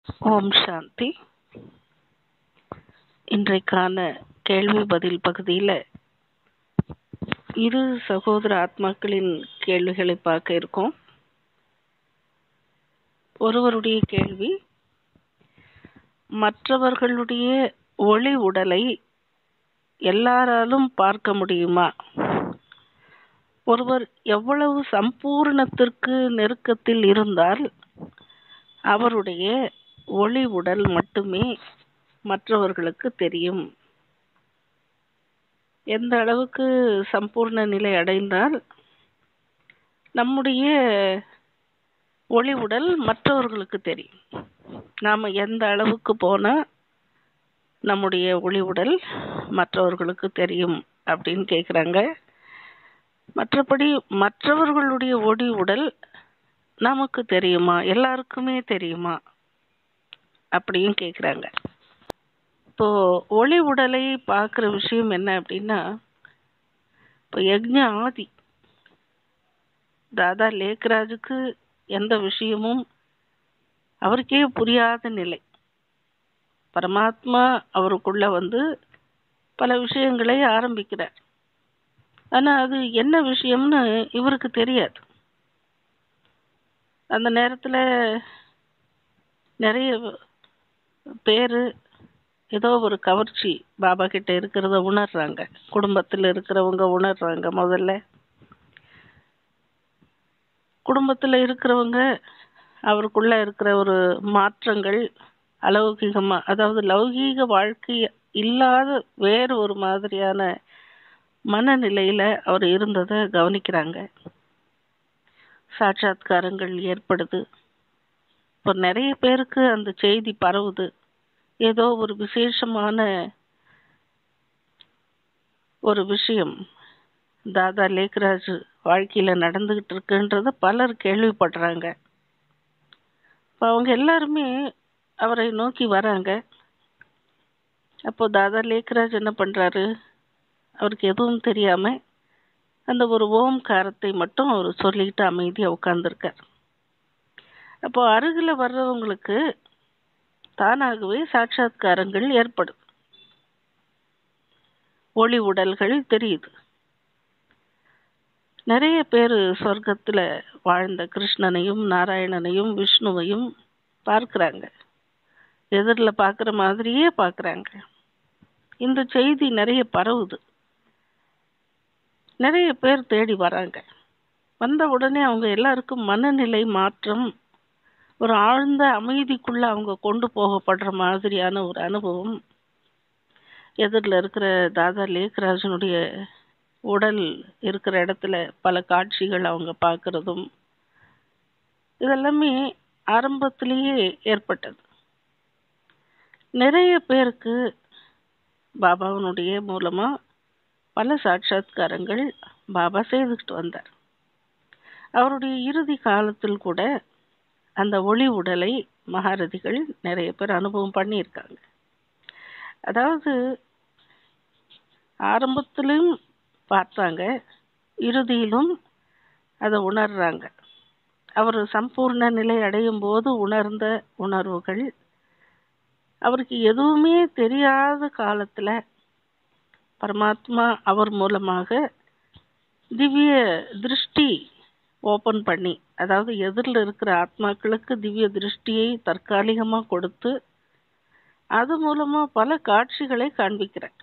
ஓம் சாந்தி இன்றைக்கான கேள்வி பதில் பகுதியில் இரு சகோதர ஆத்மாக்களின் கேள்விகளை பார்க்க இருக்கோம் ஒருவருடைய கேள்வி மற்றவர்களுடைய ஒளி உடலை எல்லாராலும் பார்க்க முடியுமா ஒருவர் எவ்வளவு சம்பூர்ணத்திற்கு நெருக்கத்தில் இருந்தால் அவருடைய ஒளி உடல் மட்டுமே மற்றவர்களுக்கு தெரியும் எந்த அளவுக்கு சம்பூர்ண நிலை அடைந்தால் நம்முடைய ஒளி உடல் மற்றவர்களுக்கு தெரியும் நாம் எந்த அளவுக்கு போனால் நம்முடைய ஒளி உடல் மற்றவர்களுக்கு தெரியும் அப்படின்னு கேட்குறாங்க மற்றபடி மற்றவர்களுடைய ஒளி உடல் நமக்கு தெரியுமா எல்லாருக்குமே தெரியுமா அப்படியும் கேட்குறாங்க இப்போ ஒளி உடலை பார்க்குற விஷயம் என்ன அப்படின்னா இப்போ யக்ஞ ஆதி தாதா லேக்ராஜுக்கு எந்த விஷயமும் அவருக்கே புரியாத நிலை பரமாத்மா அவருக்குள்ள வந்து பல விஷயங்களை ஆரம்பிக்கிறார் ஆனால் அது என்ன விஷயம்னு இவருக்கு தெரியாது அந்த நேரத்தில் நிறைய பேர் ஏதோ ஒரு கவர்ச்சி பாபா கிட்ட இருக்கிறத உணர்றாங்க குடும்பத்தில் இருக்கிறவங்க உணர்றாங்க முதல்ல குடும்பத்தில் இருக்கிறவங்க அவருக்குள்ள இருக்கிற ஒரு மாற்றங்கள் அலௌகிகமாக அதாவது லௌகீக வாழ்க்கை இல்லாத வேறு ஒரு மாதிரியான மனநிலையில் அவர் இருந்ததை கவனிக்கிறாங்க சாட்சாத்காரங்கள் ஏற்படுது இப்போ நிறைய பேருக்கு அந்த செய்தி பரவுது ஏதோ ஒரு விசேஷமான ஒரு விஷயம் தாதா லேக்ராஜ் வாழ்க்கையில் நடந்துக்கிட்டு இருக்குன்றத பலர் கேள்விப்படுறாங்க இப்போ அவங்க எல்லாருமே அவரை நோக்கி வராங்க அப்போ தாதா லேக்ராஜ் என்ன பண்ணுறாரு அவருக்கு எதுவும் தெரியாமல் அந்த ஒரு ஓம்காரத்தை மட்டும் அவர் சொல்லிக்கிட்டு அமைதியாக உட்காந்துருக்கார் அப்போ அருகில் வர்றவங்களுக்கு தானாகவே சாட்சாத்காரங்கள் ஏற்படும் ஒளி உடல்கள் தெரியுது நிறைய பேர் சொர்க்கத்தில் வாழ்ந்த கிருஷ்ணனையும் நாராயணனையும் விஷ்ணுவையும் பார்க்குறாங்க எதிரில் பார்க்குற மாதிரியே பார்க்குறாங்க இந்த செய்தி நிறைய பரவுது நிறைய பேர் தேடி வராங்க வந்த உடனே அவங்க எல்லாருக்கும் மனநிலை மாற்றம் ஒரு ஆழ்ந்த அமைதிக்குள்ள அவங்க கொண்டு போகப்படுற மாதிரியான ஒரு அனுபவம் எதிரில் இருக்கிற தாதா லேக்ராஜனுடைய உடல் இருக்கிற இடத்துல பல காட்சிகள் அவங்க பார்க்குறதும் இதெல்லாமே ஆரம்பத்திலேயே ஏற்பட்டது நிறைய பேருக்கு பாபாவனுடைய மூலமாக பல சாட்சாத்காரங்கள் பாபா செய்துக்கிட்டு வந்தார் அவருடைய இறுதி காலத்தில் கூட அந்த ஒளி உடலை மகாரதிகள் நிறைய பேர் அனுபவம் பண்ணியிருக்காங்க அதாவது ஆரம்பத்திலும் பார்த்தாங்க இறுதியிலும் அதை உணர்றாங்க அவர் சம்பூர்ண நிலை அடையும் போது உணர்ந்த உணர்வுகள் அவருக்கு எதுவுமே தெரியாத காலத்தில் பரமாத்மா அவர் மூலமாக திவ்ய திருஷ்டி ஓப்பன் பண்ணி அதாவது எதிரில் இருக்கிற ஆத்மாக்களுக்கு திவ்ய திருஷ்டியை தற்காலிகமாக கொடுத்து அது மூலமாக பல காட்சிகளை காண்பிக்கிறார்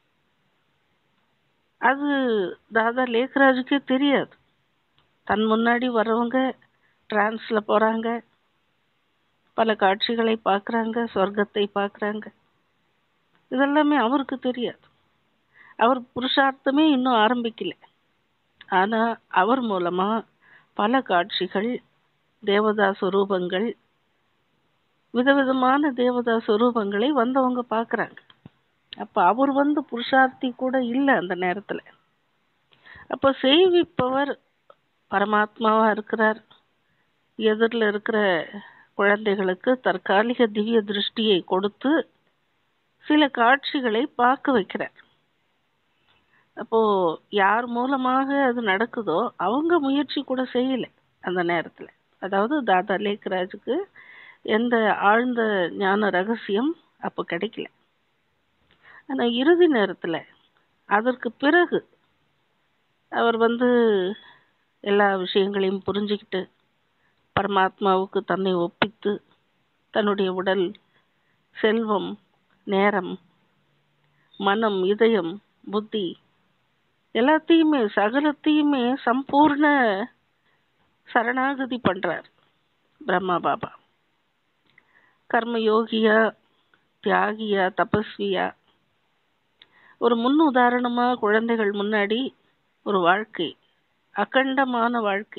அது தாதா லேக்ராஜுக்கே தெரியாது தன் முன்னாடி வர்றவங்க டிரான்ஸில் போகிறாங்க பல காட்சிகளை பார்க்குறாங்க சொர்க்கத்தை பார்க்குறாங்க இதெல்லாமே அவருக்கு தெரியாது அவர் புருஷார்த்தமே இன்னும் ஆரம்பிக்கல ஆனால் அவர் மூலமாக பல காட்சிகள் தேவதா சுரூபங்கள் விதவிதமான தேவதா சுரூபங்களை வந்தவங்க பார்க்குறாங்க அப்போ அவர் வந்து புருஷார்த்தி கூட இல்லை அந்த நேரத்தில் அப்போ செய்விப்பவர் பரமாத்மாவாக இருக்கிறார் எதிரில் இருக்கிற குழந்தைகளுக்கு தற்காலிக திவ்ய திருஷ்டியை கொடுத்து சில காட்சிகளை பார்க்க வைக்கிறார் அப்போ யார் மூலமாக அது நடக்குதோ அவங்க முயற்சி கூட செய்யலை அந்த நேரத்தில் அதாவது தாதா லேக்ராஜுக்கு எந்த ஆழ்ந்த ஞான ரகசியம் அப்போ கிடைக்கல ஆனா இறுதி நேரத்துல அதற்கு பிறகு அவர் வந்து எல்லா விஷயங்களையும் புரிஞ்சுக்கிட்டு பரமாத்மாவுக்கு தன்னை ஒப்பித்து தன்னுடைய உடல் செல்வம் நேரம் மனம் இதயம் புத்தி எல்லாத்தையுமே சகலத்தையுமே சம்பூர்ண சரணாகதி பண்றார் பிரம்மா பாபா கர்ம யோகியா தியாகியா தபஸ்வியா ஒரு முன் உதாரணமா குழந்தைகள் முன்னாடி ஒரு வாழ்க்கை அகண்டமான வாழ்க்கை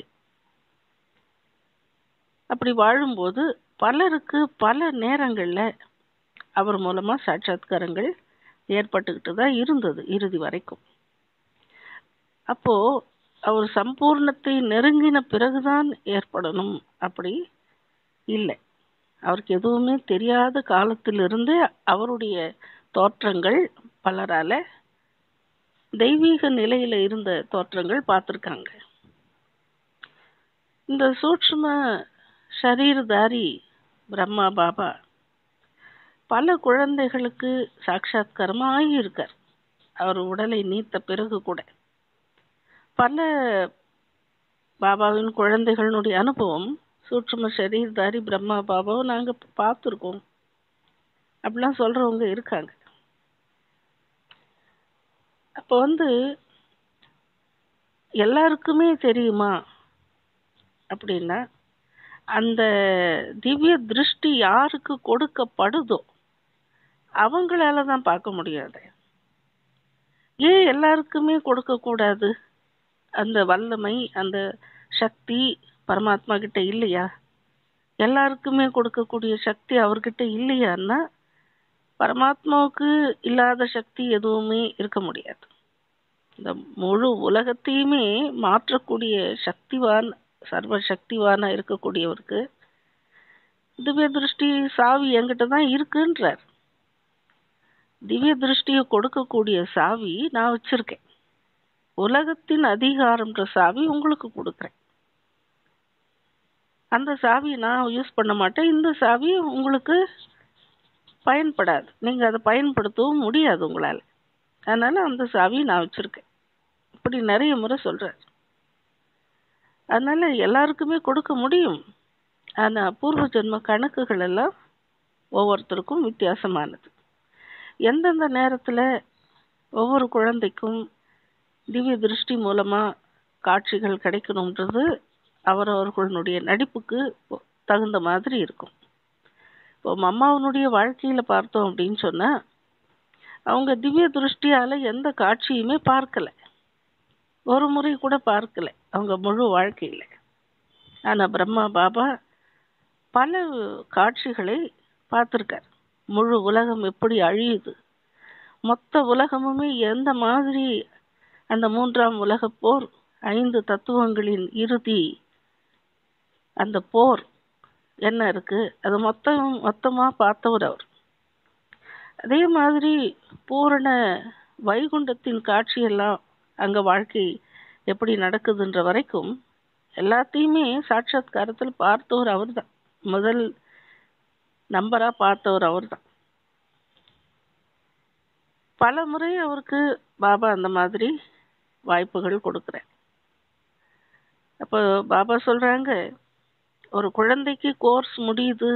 அப்படி வாழும்போது பலருக்கு பல நேரங்கள்ல அவர் மூலமா சாட்சாத்காரங்கள் ஏற்பட்டுக்கிட்டு தான் இருந்தது இறுதி வரைக்கும் அப்போ அவர் சம்பூர்ணத்தை நெருங்கின பிறகுதான் ஏற்படணும் அப்படி இல்லை அவருக்கு எதுவுமே தெரியாத காலத்திலிருந்தே அவருடைய தோற்றங்கள் பலரால தெய்வீக நிலையில இருந்த தோற்றங்கள் பார்த்துருக்காங்க இந்த சூட்சும ஷரீரதாரி பிரம்மா பாபா பல குழந்தைகளுக்கு சாட்சாத்காரமா ஆகியிருக்கார் அவர் உடலை நீத்த பிறகு கூட பல பாபாவின் குழந்தைகளுடைய அனுபவம் சூட்சும சரீரதாரி பிரம்மா பாபாவை நாங்க பார்த்துருக்கோம் அப்படிலாம் சொல்றவங்க இருக்காங்க அப்போ வந்து எல்லாருக்குமே தெரியுமா அப்படின்னா அந்த திவ்ய திருஷ்டி யாருக்கு கொடுக்கப்படுதோ அவங்களால தான் பார்க்க முடியாது ஏன் எல்லாருக்குமே கொடுக்க கூடாது அந்த வல்லமை அந்த சக்தி பரமாத்மா கிட்ட இல்லையா எல்லாருக்குமே கொடுக்கக்கூடிய சக்தி அவர்கிட்ட இல்லையான்னா பரமாத்மாவுக்கு இல்லாத சக்தி எதுவுமே இருக்க முடியாது இந்த முழு உலகத்தையுமே மாற்றக்கூடிய சக்திவான் சர்வ சக்திவானா இருக்கக்கூடியவருக்கு திவ்ய திருஷ்டி சாவி என்கிட்ட தான் இருக்குன்றார் திவ்ய திருஷ்டியை கொடுக்கக்கூடிய சாவி நான் வச்சிருக்கேன் உலகத்தின் அதிகாரம்ன்ற சாவி உங்களுக்கு கொடுக்குறேன் அந்த சாவி நான் யூஸ் பண்ண மாட்டேன் இந்த சாவி உங்களுக்கு பயன்படாது நீங்க அதை பயன்படுத்தவும் முடியாது உங்களால அதனால அந்த சாவி நான் வச்சிருக்கேன் இப்படி நிறைய முறை சொல்றாரு அதனால எல்லாருக்குமே கொடுக்க முடியும் ஆனா பூர்வ ஜென்ம கணக்குகள் எல்லாம் ஒவ்வொருத்தருக்கும் வித்தியாசமானது எந்தெந்த நேரத்துல ஒவ்வொரு குழந்தைக்கும் திவ்ய திருஷ்டி மூலமா காட்சிகள் கிடைக்கணுன்றது அவரவர்களுடைய நடிப்புக்கு தகுந்த மாதிரி இருக்கும் இப்போ அம்மாவனுடைய வாழ்க்கையில பார்த்தோம் அப்படின்னு சொன்னா அவங்க திவ்ய திருஷ்டியால எந்த காட்சியுமே பார்க்கல ஒரு முறை கூட பார்க்கல அவங்க முழு வாழ்க்கையில ஆனா பிரம்மா பாபா பல காட்சிகளை பார்த்திருக்கார் முழு உலகம் எப்படி அழியுது மொத்த உலகமுமே எந்த மாதிரி அந்த மூன்றாம் உலக போர் ஐந்து தத்துவங்களின் இறுதி அந்த போர் என்ன இருக்கு அது மொத்தம் மொத்தமா பார்த்தவர் அவர் அதே மாதிரி பூரண வைகுண்டத்தின் காட்சியெல்லாம் அங்க வாழ்க்கை எப்படி நடக்குதுன்ற வரைக்கும் எல்லாத்தையுமே சாட்சாத்காரத்தில் பார்த்தவர் அவர்தான் முதல் நம்பரா பார்த்தவர் அவர்தான் பல முறை அவருக்கு பாபா அந்த மாதிரி வாய்ப்புகள் கொடுக்குறேன் அப்போ பாபா சொல்றாங்க ஒரு குழந்தைக்கு கோர்ஸ் முடியுது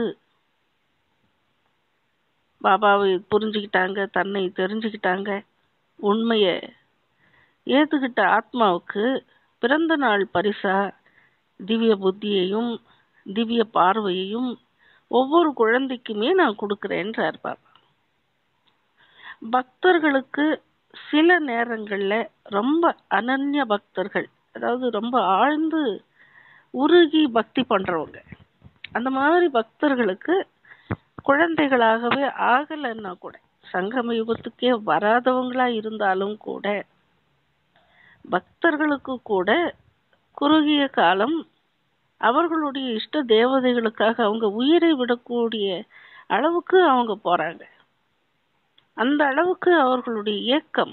பாபாவை புரிஞ்சுக்கிட்டாங்க தன்னை தெரிஞ்சுக்கிட்டாங்க உண்மைய ஏத்துக்கிட்ட ஆத்மாவுக்கு பிறந்த நாள் பரிசா திவ்ய புத்தியையும் திவ்ய பார்வையையும் ஒவ்வொரு குழந்தைக்குமே நான் கொடுக்குறேன்றார் பாபா பக்தர்களுக்கு சில நேரங்கள்ல ரொம்ப அனன்ய பக்தர்கள் அதாவது ரொம்ப ஆழ்ந்து உருகி பக்தி பண்றவங்க அந்த மாதிரி பக்தர்களுக்கு குழந்தைகளாகவே ஆகலைன்னா கூட சங்கம யுகத்துக்கே வராதவங்களா இருந்தாலும் கூட பக்தர்களுக்கு கூட குறுகிய காலம் அவர்களுடைய இஷ்ட தேவதைகளுக்காக அவங்க உயிரை விடக்கூடிய அளவுக்கு அவங்க போறாங்க அந்த அளவுக்கு அவர்களுடைய இயக்கம்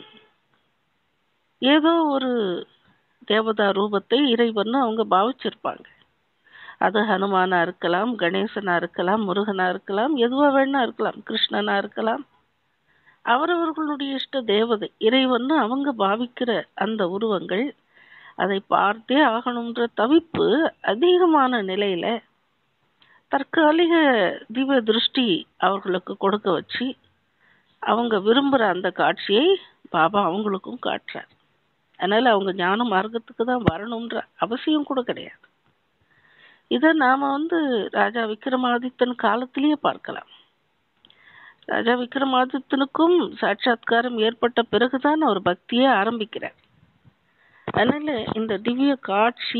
ஏதோ ஒரு தேவதா ரூபத்தை இறைவன் அவங்க பாவிச்சிருப்பாங்க அது ஹனுமானா இருக்கலாம் கணேசனா இருக்கலாம் முருகனா இருக்கலாம் எதுவா வேணா இருக்கலாம் கிருஷ்ணனா இருக்கலாம் அவரவர்களுடைய இஷ்ட தேவதை இறைவன்னு அவங்க பாவிக்கிற அந்த உருவங்கள் அதை பார்த்தே ஆகணுன்ற தவிப்பு அதிகமான நிலையில தற்காலிக திவ்ய திருஷ்டி அவர்களுக்கு கொடுக்க வச்சு அவங்க விரும்புகிற அந்த காட்சியை பாபா அவங்களுக்கும் காட்டுறார் அதனால அவங்க ஞான மார்க்கத்துக்கு தான் வரணுன்ற அவசியம் கூட கிடையாது இதை நாம வந்து ராஜா விக்ரமாதித்தன் காலத்திலேயே பார்க்கலாம் ராஜா விக்ரமாதித்தனுக்கும் சாட்சாத்காரம் ஏற்பட்ட பிறகுதான் அவர் பக்தியே ஆரம்பிக்கிறார் அதனால இந்த திவ்ய காட்சி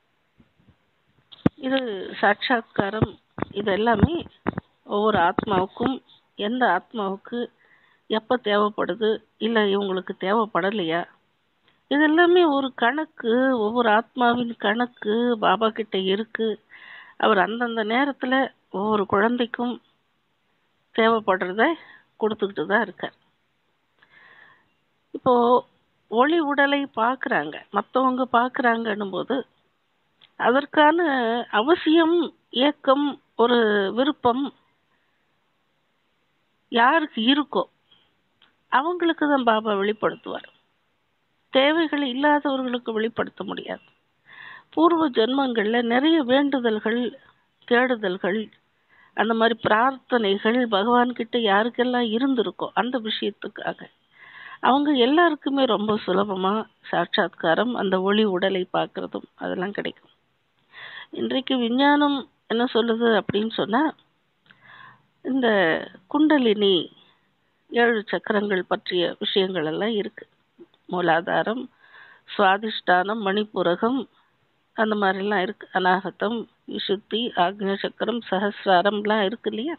இது சாட்சாத்காரம் இது எல்லாமே ஒவ்வொரு ஆத்மாவுக்கும் எந்த ஆத்மாவுக்கு எப்போ தேவைப்படுது இல்லை இவங்களுக்கு தேவைப்படலையா இது எல்லாமே ஒரு கணக்கு ஒவ்வொரு ஆத்மாவின் கணக்கு பாபா கிட்ட இருக்கு அவர் அந்தந்த நேரத்தில் ஒவ்வொரு குழந்தைக்கும் தேவைப்படுறத கொடுத்துக்கிட்டு தான் இருக்கார் இப்போ ஒளி உடலை பார்க்குறாங்க மற்றவங்க பார்க்குறாங்கன்னும் போது அதற்கான அவசியம் ஏக்கம் ஒரு விருப்பம் யாருக்கு இருக்கோ அவங்களுக்கு தான் பாபா வெளிப்படுத்துவார் தேவைகள் இல்லாதவர்களுக்கு வெளிப்படுத்த முடியாது பூர்வ ஜென்மங்கள்ல நிறைய வேண்டுதல்கள் தேடுதல்கள் அந்த மாதிரி பிரார்த்தனைகள் பகவான் கிட்ட யாருக்கெல்லாம் இருந்திருக்கோ அந்த விஷயத்துக்காக அவங்க எல்லாருக்குமே ரொம்ப சுலபமா சாட்சாத்காரம் அந்த ஒளி உடலை பார்க்கறதும் அதெல்லாம் கிடைக்கும் இன்றைக்கு விஞ்ஞானம் என்ன சொல்லுது அப்படின்னு சொன்னா இந்த குண்டலினி ஏழு சக்கரங்கள் பற்றிய விஷயங்கள் எல்லாம் இருக்கு மூலாதாரம் சுவாதிஷ்டானம் மணிப்புரகம் அந்த மாதிரிலாம் இருக்கு அநாகத்தம் விசுத்தி ஆக்ன சக்கரம் சஹசிராரம்லாம் இருக்கு இல்லையா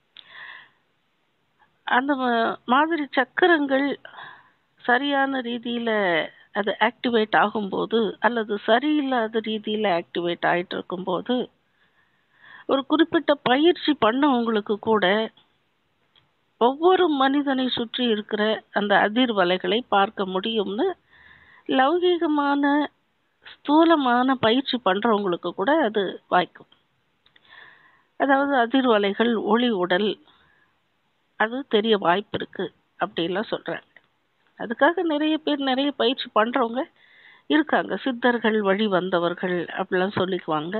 அந்த ம- மாதிரி சக்கரங்கள் சரியான ரீதியில அது ஆக்டிவேட் ஆகும்போது அல்லது சரியில்லாத ரீதியில ஆக்டிவேட் ஆயிட்டு இருக்கும்போது ஒரு குறிப்பிட்ட பயிற்சி பண்ணவங்களுக்கு கூட ஒவ்வொரு மனிதனை சுற்றி இருக்கிற அந்த அதிர்வலைகளை பார்க்க முடியும்னு லௌகீகமான ஸ்தூலமான பயிற்சி பண்றவங்களுக்கு கூட அது வாய்க்கும் அதாவது அதிர்வலைகள் ஒளி உடல் அது தெரிய வாய்ப்பு இருக்கு அப்படிலாம் சொல்றாங்க அதுக்காக நிறைய பேர் நிறைய பயிற்சி பண்றவங்க இருக்காங்க சித்தர்கள் வழி வந்தவர்கள் அப்படிலாம் சொல்லிக்குவாங்க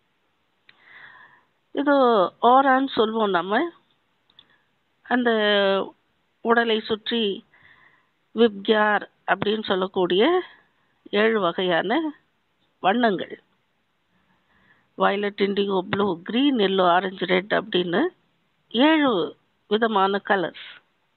இது ஓரான்னு சொல்லுவோம் நம்ம அந்த உடலை சுற்றி விப்யார் அப்படின்னு சொல்லக்கூடிய ஏழு வகையான வண்ணங்கள் violet indigo blue green yellow orange red அப்படின்னு ஏழு விதமான கலர்ஸ்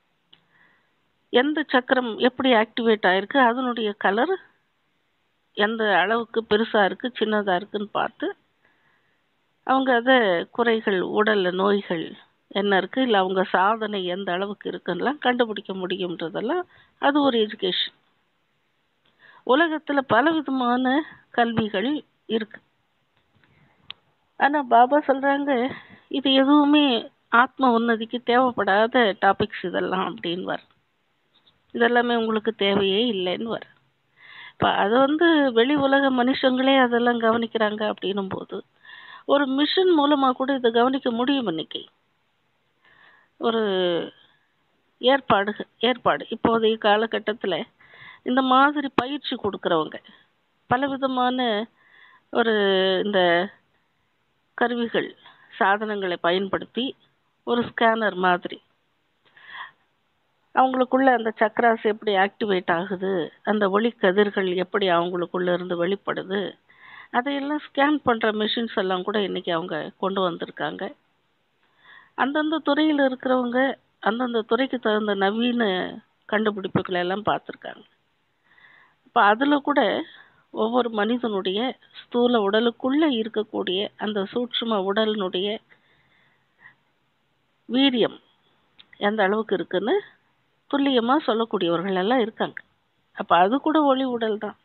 எந்த சக்கரம் எப்படி ஆக்டிவேட் ஆயிருக்கு அதனுடைய கலர் எந்த அளவுக்கு பெருசா இருக்கு சின்னதா இருக்குன்னு பார்த்து அவங்க அதை குறைகள் உடல்ல நோய்கள் என்ன இருக்கு இல்லை அவங்க சாதனை எந்த அளவுக்கு இருக்குன்னுலாம் கண்டுபிடிக்க முடியுன்றதெல்லாம் அது ஒரு எஜுகேஷன் உலகத்துல பல விதமான கல்விகள் இருக்கு ஆனா பாபா சொல்றாங்க இது எதுவுமே ஆத்ம உன்னதிக்கு தேவைப்படாத டாபிக்ஸ் இதெல்லாம் அப்படின்னு வர இதெல்லாமே உங்களுக்கு தேவையே இல்லைன்னு வர இப்ப அது வந்து வெளி உலக மனுஷங்களே அதெல்லாம் கவனிக்கிறாங்க அப்படின்னும் போது ஒரு மிஷன் மூலமா கூட இதை கவனிக்க முடியும் இன்னைக்கு ஒரு ஏற்பாடு ஏற்பாடு இப்போதைய காலகட்டத்துல இந்த மாதிரி பயிற்சி கொடுக்கறவங்க பலவிதமான ஒரு இந்த கருவிகள் சாதனங்களை பயன்படுத்தி ஒரு ஸ்கேனர் மாதிரி அவங்களுக்குள்ள அந்த சக்கராஸ் எப்படி ஆக்டிவேட் ஆகுது அந்த ஒளி கதிர்கள் எப்படி அவங்களுக்குள்ள இருந்து வெளிப்படுது அதையெல்லாம் ஸ்கேன் பண்ற மிஷின்ஸ் எல்லாம் கூட இன்னைக்கு அவங்க கொண்டு வந்திருக்காங்க அந்தந்த துறையில் இருக்கிறவங்க அந்தந்த துறைக்கு தகுந்த நவீன கண்டுபிடிப்புகளை எல்லாம் பார்த்துருக்காங்க இப்போ அதில் கூட ஒவ்வொரு மனிதனுடைய ஸ்தூல உடலுக்குள்ள இருக்கக்கூடிய அந்த சூட்சும உடலினுடைய வீரியம் எந்த அளவுக்கு இருக்குன்னு துல்லியமா சொல்லக்கூடியவர்கள் எல்லாம் இருக்காங்க அப்ப அது கூட ஒளி உடல் தான்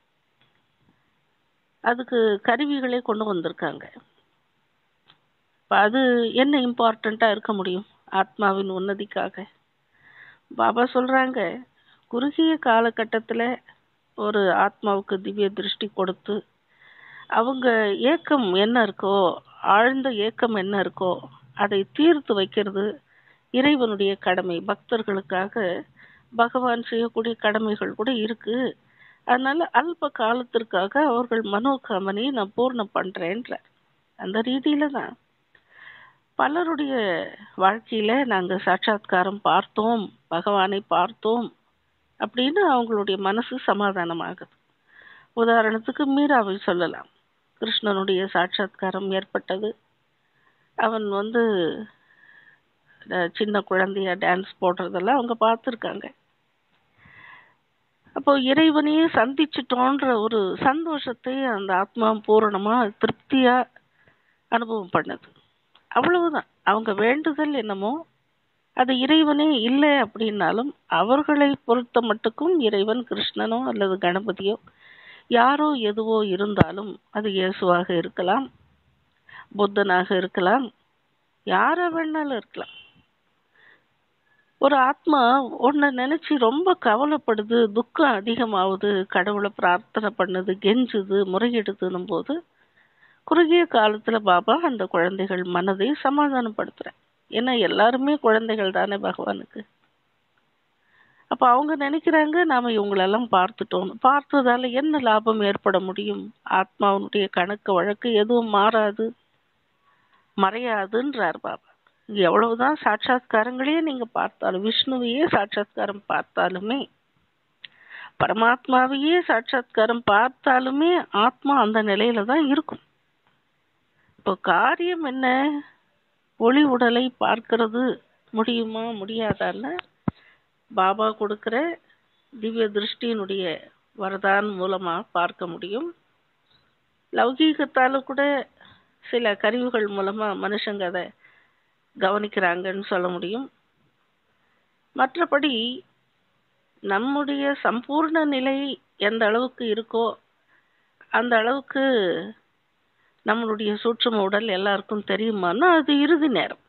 அதுக்கு கருவிகளே கொண்டு வந்திருக்காங்க இப்ப அது என்ன இம்பார்ட்டண்டா இருக்க முடியும் ஆத்மாவின் உன்னதிக்காக பாபா சொல்றாங்க குறுகிய காலகட்டத்துல ஒரு ஆத்மாவுக்கு திவ்ய திருஷ்டி கொடுத்து அவங்க ஏக்கம் என்ன இருக்கோ ஆழ்ந்த ஏக்கம் என்ன இருக்கோ அதை தீர்த்து வைக்கிறது இறைவனுடைய கடமை பக்தர்களுக்காக பகவான் செய்யக்கூடிய கடமைகள் கூட இருக்கு அதனால அல்ப காலத்திற்காக அவர்கள் மனோகாமனை நான் பூர்ணம் பண்றேன்ற அந்த ரீதியில தான் பலருடைய வாழ்க்கையில நாங்க சாட்சாத்காரம் பார்த்தோம் பகவானை பார்த்தோம் அப்படின்னு அவங்களுடைய மனசு சமாதானமாகுது உதாரணத்துக்கு மீராவை சொல்லலாம் கிருஷ்ணனுடைய சாட்சாத்காரம் ஏற்பட்டது அவன் வந்து அஹ், சின்ன குழந்தையா டான்ஸ் போடுறதெல்லாம் அவங்க பார்த்துருக்காங்க அப்போ இறைவனையே சந்திச்சிட்டோன்ற ஒரு சந்தோஷத்தை அந்த ஆத்மா பூரணமா திருப்தியா அனுபவம் பண்ணுது அவ்வளவுதான் அவங்க வேண்டுதல் என்னமோ அது இறைவனே இல்லை அப்படின்னாலும் அவர்களை பொறுத்த மட்டுக்கும் இறைவன் கிருஷ்ணனோ அல்லது கணபதியோ யாரோ எதுவோ இருந்தாலும் அது இயேசுவாக இருக்கலாம் புத்தனாக இருக்கலாம் யாரா வேணாலும் இருக்கலாம் ஒரு ஆத்மா ஒன்ன நினைச்சு ரொம்ப கவலைப்படுது துக்கம் அதிகமாகுது கடவுளை பிரார்த்தனை பண்ணுது கெஞ்சுது முறையிடுதுன்னும் போது குறுகிய காலத்துல பாபா அந்த குழந்தைகள் மனதை சமாதானப்படுத்துறேன் ஏன்னா எல்லாருமே குழந்தைகள் தானே பகவானுக்கு அப்ப அவங்க நினைக்கிறாங்க நாம இவங்களெல்லாம் பார்த்துட்டோம் பார்த்ததால என்ன லாபம் ஏற்பட முடியும் ஆத்மாவுடைய கணக்கு வழக்கு எதுவும் மாறாது மறையாதுன்றார் பாபா இங்க எவ்வளவுதான் சாட்சாத்காரங்களையே நீங்க பார்த்தாலும் விஷ்ணுவையே சாட்சாத்காரம் பார்த்தாலுமே பரமாத்மாவையே சாட்சாத்காரம் பார்த்தாலுமே ஆத்மா அந்த நிலையில தான் இருக்கும் இப்போ காரியம் என்ன ஒளி உடலை பார்க்கிறது முடியுமா முடியாதான்னு பாபா கொடுக்கிற திவ்ய திருஷ்டியினுடைய வரதான் மூலமா பார்க்க முடியும் லௌகீகத்தால கூட சில கருவிகள் மூலமா மனுஷங்க அதை கவனிக்கிறாங்கன்னு சொல்ல முடியும் மற்றபடி நம்முடைய சம்பூர்ண நிலை எந்த அளவுக்கு இருக்கோ அந்த அளவுக்கு நம்மளுடைய சூட்சும உடல் எல்லாருக்கும் தெரியுமான்னா அது இறுதி நேரம்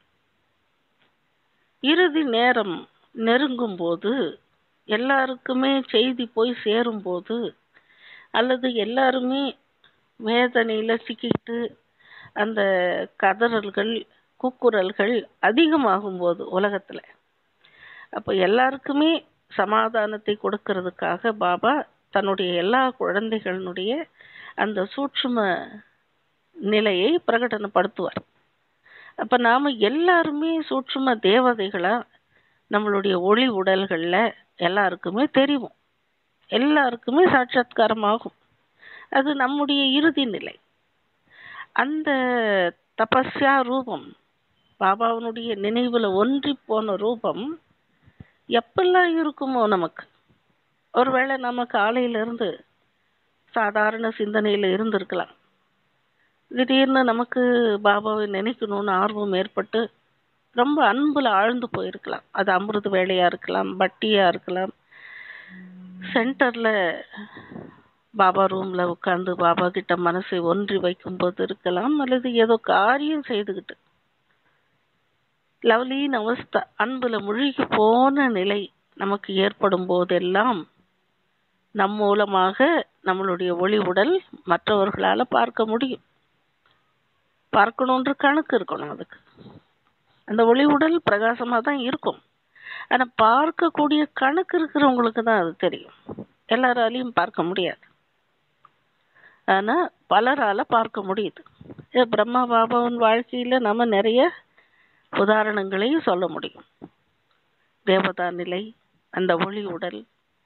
இறுதி நேரம் நெருங்கும் போது எல்லாருக்குமே செய்தி போய் சேரும் போது அல்லது எல்லாருமே வேதனையில சிக்கிட்டு அந்த கதறல்கள் கூக்குரல்கள் அதிகமாகும் போது உலகத்துல அப்ப எல்லாருக்குமே சமாதானத்தை கொடுக்கறதுக்காக பாபா தன்னுடைய எல்லா குழந்தைகளுடைய அந்த சூட்சும நிலையை பிரகடனப்படுத்துவார் அப்ப நாம எல்லாருமே சூட்சும தேவதைகளா நம்மளுடைய ஒளி உடல்கள்ல எல்லாருக்குமே தெரியும் எல்லாருக்குமே சாட்சாத்காரம் ஆகும் அது நம்முடைய இறுதி நிலை அந்த தபஸ்யா ரூபம் பாபாவனுடைய நினைவுல ஒன்றி போன ரூபம் எப்பெல்லாம் இருக்குமோ நமக்கு ஒருவேளை நம்ம காலையில இருந்து சாதாரண சிந்தனையில இருந்திருக்கலாம் திடீர்னு நமக்கு பாபாவை நினைக்கணும்னு ஆர்வம் ஏற்பட்டு ரொம்ப அன்புல ஆழ்ந்து போயிருக்கலாம் அது அமிர்த வேலையா இருக்கலாம் பட்டியா இருக்கலாம் சென்டர்ல பாபா ரூம்ல உட்கார்ந்து பாபா கிட்ட மனசை ஒன்றி வைக்கும்போது இருக்கலாம் அல்லது ஏதோ காரியம் செய்துகிட்டு லவ்லியின் அவஸ்தா அன்புல முழுகி போன நிலை நமக்கு ஏற்படும் போதெல்லாம் நம் மூலமாக நம்மளுடைய ஒளி உடல் மற்றவர்களால பார்க்க முடியும் பார்க்கணுன்ற கணக்கு இருக்கணும் அதுக்கு அந்த ஒளி உடல் பிரகாசமா தான் இருக்கும் ஆனா பார்க்கக்கூடிய கணக்கு இருக்கிறவங்களுக்கு தான் அது தெரியும் எல்லாராலையும் பார்க்க முடியாது ஆனா பலரால பார்க்க முடியுது இது பிரம்மா பாபாவின் வாழ்க்கையில நம்ம நிறைய உதாரணங்களையும் சொல்ல முடியும் தேவதா நிலை அந்த ஒளி உடல்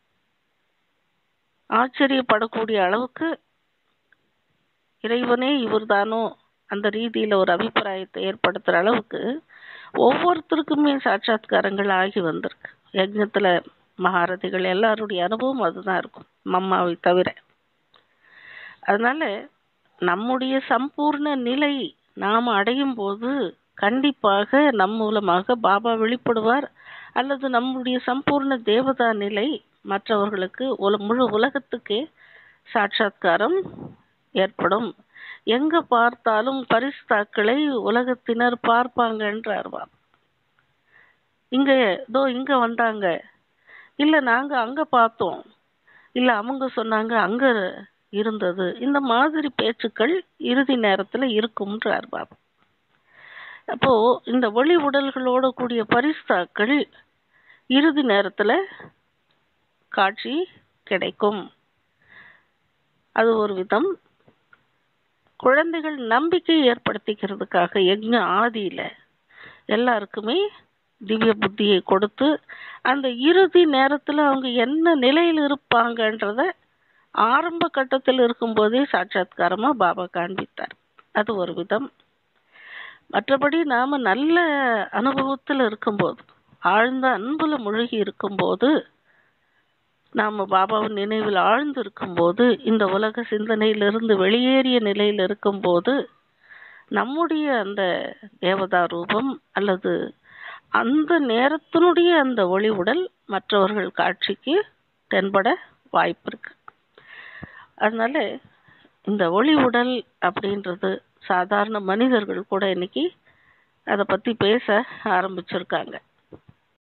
ஆச்சரியப்படக்கூடிய அளவுக்கு இறைவனே இவர்தானோ அந்த ரீதியில ஒரு அபிப்பிராயத்தை ஏற்படுத்துற அளவுக்கு ஒவ்வொருத்தருக்குமே சாட்சாத்காரங்கள் ஆகி வந்திருக்கு யஜ்ஞத்துல மகாரதிகள் எல்லாருடைய அனுபவம் அதுதான் இருக்கும் மம்மாவை தவிர அதனால நம்முடைய சம்பூர்ண நிலை நாம் அடையும் போது கண்டிப்பாக நம் மூலமாக பாபா வெளிப்படுவார் அல்லது நம்முடைய சம்பூர்ண தேவதா நிலை மற்றவர்களுக்கு உல முழு உலகத்துக்கே சாட்சாத்காரம் ஏற்படும் எங்க பார்த்தாலும் பரிசுத்தாக்களை உலகத்தினர் பார்ப்பாங்கன்றார் பாபா இங்க இதோ இங்க வந்தாங்க இல்ல நாங்க அங்க பார்த்தோம் இல்ல அவங்க சொன்னாங்க அங்க இருந்தது இந்த மாதிரி பேச்சுக்கள் இறுதி நேரத்துல இருக்கும்ன்றார் பாபா அப்போ இந்த ஒளி உடல்களோட கூடிய பரிஸ்தாக்கள் இறுதி நேரத்துல காட்சி கிடைக்கும் அது ஒரு விதம் குழந்தைகள் நம்பிக்கை ஏற்படுத்திக்கிறதுக்காக யக்ஞ ஆதியில எல்லாருக்குமே திவ்ய புத்தியை கொடுத்து அந்த இறுதி நேரத்துல அவங்க என்ன நிலையில் இருப்பாங்கன்றத ஆரம்ப கட்டத்தில் இருக்கும்போதே சாட்சாத்காரமா பாபா காண்பித்தார் அது ஒரு விதம் மற்றபடி நாம நல்ல அனுபவத்தில் இருக்கும்போது ஆழ்ந்த அன்புல மூழ்கி இருக்கும்போது நாம பாபாவின் நினைவில் ஆழ்ந்து இருக்கும்போது இந்த உலக சிந்தனையிலிருந்து வெளியேறிய நிலையில் இருக்கும்போது நம்முடைய அந்த தேவதா ரூபம் அல்லது அந்த நேரத்தினுடைய அந்த ஒளி உடல் மற்றவர்கள் காட்சிக்கு தென்பட வாய்ப்பு இருக்கு அதனால இந்த ஒளி உடல் அப்படின்றது சாதாரண மனிதர்கள் கூட இன்னைக்கு அதை பத்தி பேச ஆரம்பிச்சிருக்காங்க